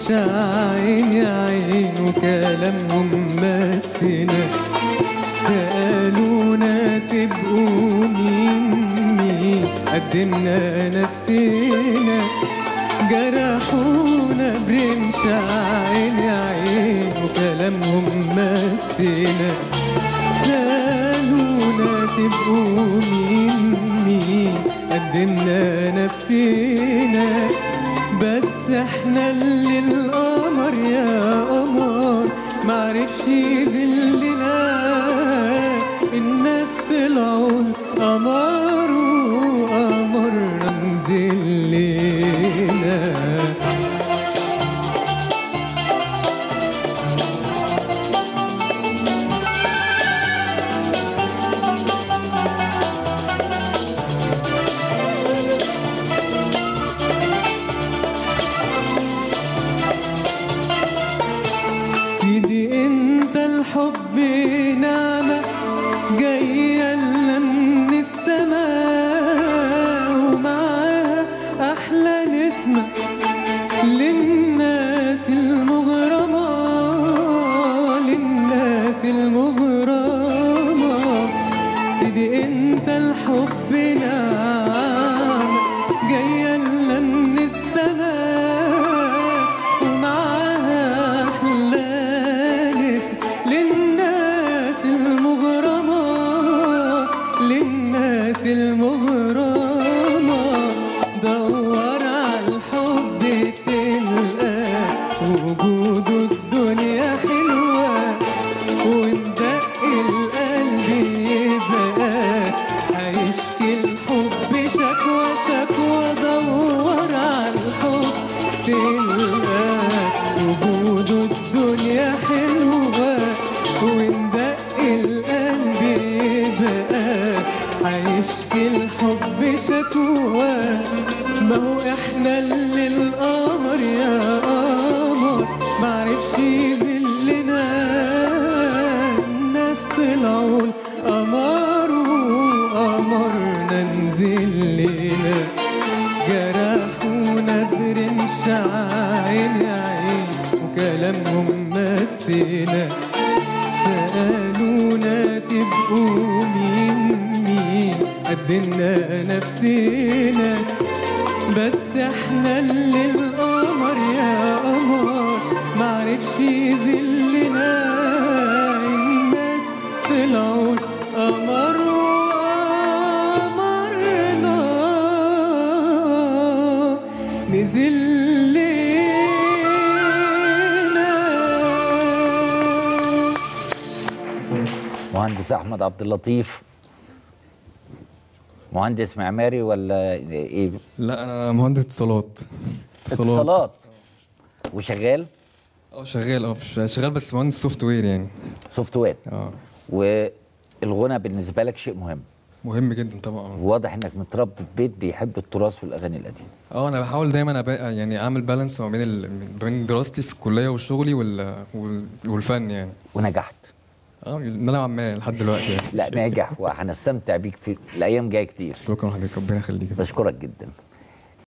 برمش عيني عين وكلامهم مسنا سألونا تبقوا مين مين قدمنا نفسنا جرحونا برمش عيني عين وكلامهم مسنا سألونا تبقوا مين مين قدمنا نفسنا بس احنا اللي القمر يا قمر معرفش يذلنا الناس طلعوا القمر وقمرنا نزلنا سيدي انت الحب نعمة جاية لنا من السماء ومعاها أحلى نسمة للناس المغرمة للناس المغرمة سيدي انت الحب نعمة جاية لنا من السماء ومعاها أحلى نسمة للناس المغرمة للناس المغرمة دور على الحب تلقى وجوده الدنيا حلوة وندق القلب يبقى هيشكي الحب شكوى شكوى دور على الحب تلقى وجوده الدنيا حلوة وندق القلب يبقى هيشكي الحب شكوى ما هو احنا اللي القمر يا قمر معرفش يذلنا الناس طلعوا القمر وقمرنا نزلنا جرحونا برمش عين عين وكلامهم مسنا سألونا تبقوا مين مين قدمنا نفسنا بس احنا اللي القمر يا قمر معرفش يذلنا الناس طلعوا القمر وقمرنا نزل لنا مهندس احمد عبد اللطيف مهندس معماري ولا ايه لا انا مهندس اتصالات اتصالات وشغال اه شغال اه ش- شغال بس مهندس سوفت وير يعني سوفت وير اه والغنى بالنسبه لك شيء مهم مهم جدا طبعا واضح انك متربي في بيت بيحب التراث والاغاني القديمه اه انا بحاول دايما أبقى يعني اعمل بالانس ما بين ال... ما بين دراستي في الكليه وشغلي وال... وال... والفن يعني ونجحت اه نوعا ما لحد دلوقتي يعني لا ناجح وهنستمتع بيك في الايام جايه كتير شكرا حضرتك ربنا يخليك بشكرك جدا